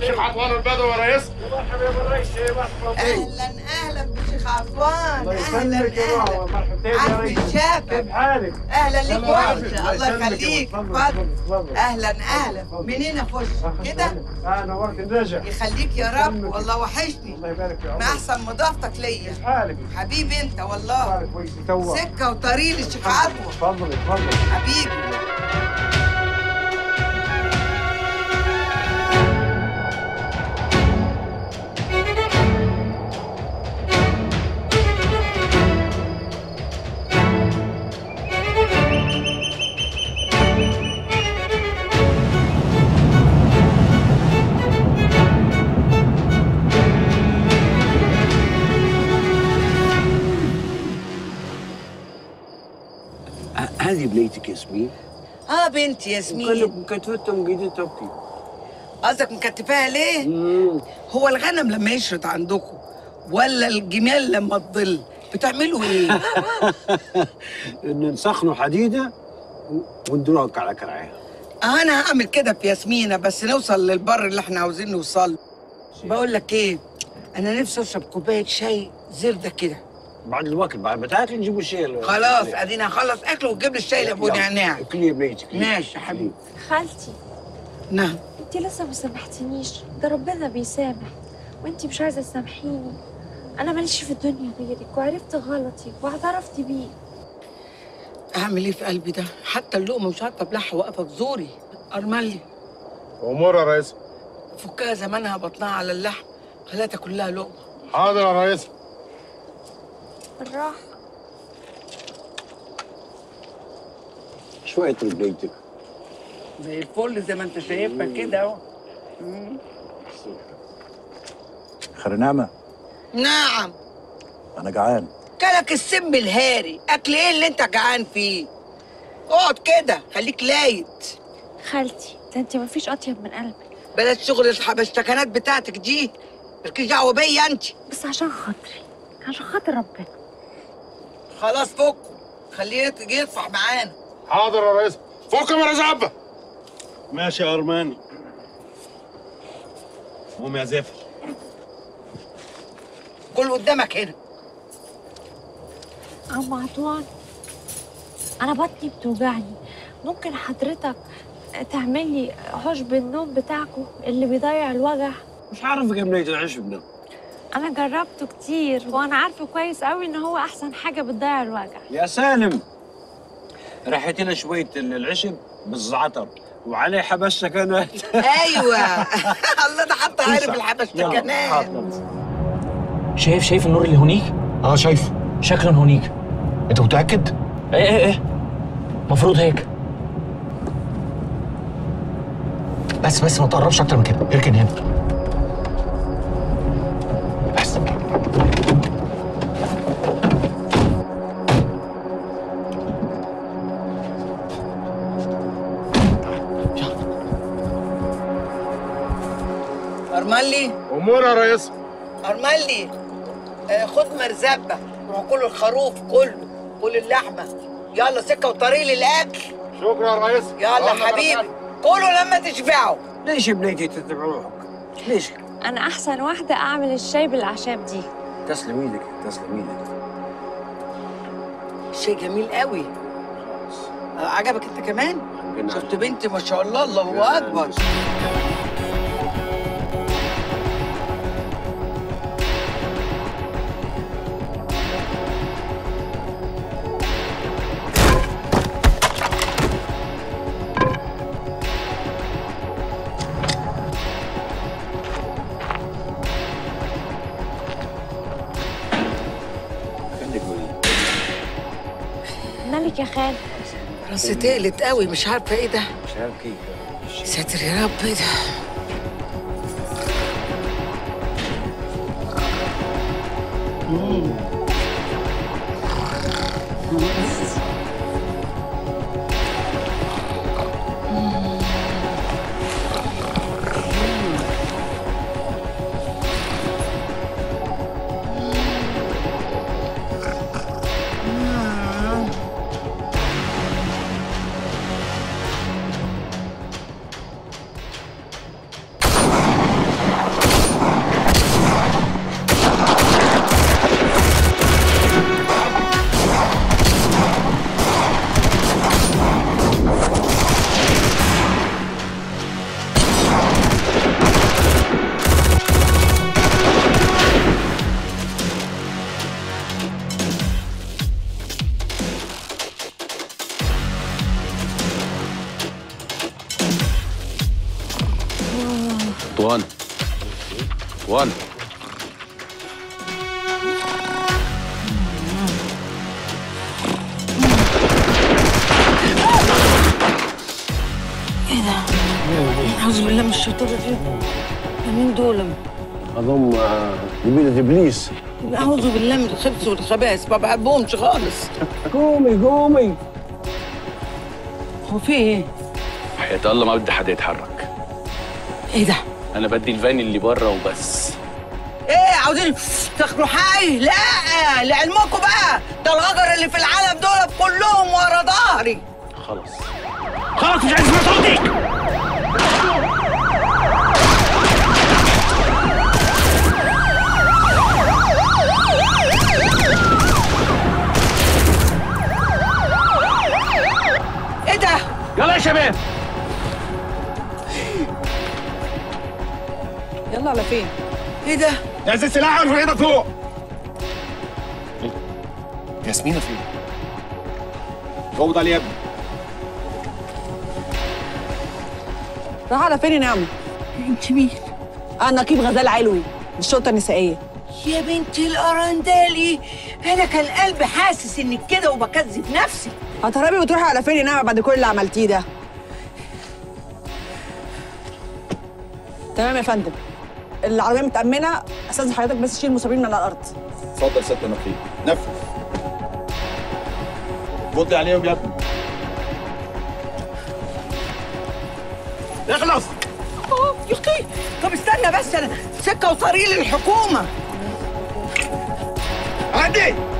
شيخ عطوان البدوي يا ريس اهلا اهلا بشيخ عفوان الله اهلا يسلمك يا اهلا بابا مرحبتين يا عم ريس الشافع كيف حالك؟ اهلا ليك الله يعافيك. وحشه الله يسلمك يا يخليك بابا. اتفضل تفضل. اهلا اهلا منين افش كده اه نورت النجع يخليك يا رب والله وحشني الله يبارك في ما عمرك احسن مضافتك ليا كيف حالك؟ حبيبي انت والله حالك كويس تو سكه وطريق للشيخ عطوه تفضل تفضل حبيبي هذه بنيتك ياسمين اه بنتي ياسمين وكانك مكتفتها ومقيدة تبكي قصدك مكتفاها ليه؟ هو الغنم لما يشرد عندكم ولا الجمال لما تضل بتعملوا ايه؟ ان نسخنوا حديده وندلوك على كرعيها اه انا هعمل كده في ياسمينة بس نوصل للبر اللي احنا عاوزين نوصل بقول لك ايه انا نفسي اشرب كوبايه شاي زردة كده بعد الوقت بعد ما تاكل نجيبوا الشيء خلاص ادينا هخلص اكل وتجيب لي الشاي لابو نعناع كلي بنيتك ماشي يا حبيبي خالتي نعم انت لسه ما سامحتنيش ده ربنا بيسامح وانت مش عايزه تسامحيني انا ماليش في الدنيا غيرك وعرفت غلطي واعترفت بيه اعمل ايه في قلبي ده حتى اللقمه مش عارفه ابلعها واقفه في زوري ارملي امور يا ريس فكها زمانها بطنها على اللحم خليها كلها لقمه حاضر يا ريس بالراحه شوية بنيتك زي الفل زي ما انت شايفها كده اهو خير نعمة نعم أنا جعان كلك السم الهاري اكل ايه اللي انت جعان فيه اقعد كده خليك لايت خالتي ده انت مفيش اطيب من قلبك بلاش شغل الحبشتكنات بتاعتك دي مالكيش دعوه بيا انت بس عشان خاطري عشان خاطر ربنا خلاص فكوا خليه يجي يصفح معانا حاضر يا ريس فوق يا مرزعبة ماشي يا ارماني قوم يا زفر كل قدامك هنا عم عطوان انا بطني بتوجعني ممكن حضرتك تعمل لي عشب النوم بتاعكم اللي بيضيع الوجع مش عارف كم بنيت العشب ده انا جربته كتير وانا عارفه كويس قوي ان هو احسن حاجه بتضيع الوجع يا سالم رحت لنا شوية العشب بالزعتر وعليه حبشتكنات ايوه الله ده حتى عارف الحبشتكنات شايف شايف النور اللي هونيك؟ اه شايفه شكله هونيك انت متاكد ايه ايه ايه المفروض هيك بس بس ما تقربش اكتر من كده اركن هنا بس ارملي امور يا ريس ارملي آه خد مرزبه روح كل الخروف كله كل اللحمه يلا سكه وطريق للاكل شكرا يا ريس يلا حبيبي كله لما تشبعوا ليش بنيتي تتبعوك؟ ليش؟ انا احسن واحده اعمل الشاي بالاعشاب دي تسلم ايدك تسلم ايدك شيء جميل قوي آه عجبك انت كمان شفت بنتي ما شاء الله الله اكبر مالك يا خال راسي تقلت قوي مش عارفه ايه ده مش عارف كيف ساتر يا رب ايه ده طوان طوان أعوذ بالله من الشيطان الرجيم مين دول؟ اظن يمين ابليس أعوذ بالله من الخبث والخبائث ما بحبهمش خالص قومي قومي هو في إيه؟ حياة الله ما بدي حدا يتحرك إيه ده؟ انا بدي الفان اللي برا وبس ايه عاوزين تاخدوا حي لا لعلمكم بقى ده الغجر اللي في العالم دول كلهم ورا ظهري خلص خلاص مش عايز اسمع صوتك ايه ده يلا يا شباب يلا على فين ايه ده نزل سلاح وارفع ايدك فوق ياسمينة فين؟ غوض عليه يا ابني راح على فين يا نعمة؟ انت مين أنا نقيب غزال علوي الشرطة النسائية يا بنتي الارندالي انا كان قلبي حاسس انك كده وبكذب نفسي هتهربي وتروحي على فين يا نعمة بعد كل اللي عملتيه ده؟ تمام يا فندم العربية متأمنة أستاذ حضرتك بس شيل المصابين من على الأرض اتفضل ست نقيب نفذ غض عليهم يا ابني اخلص اه يقي طب استنى بس انا سكه وطريق للحكومه عدي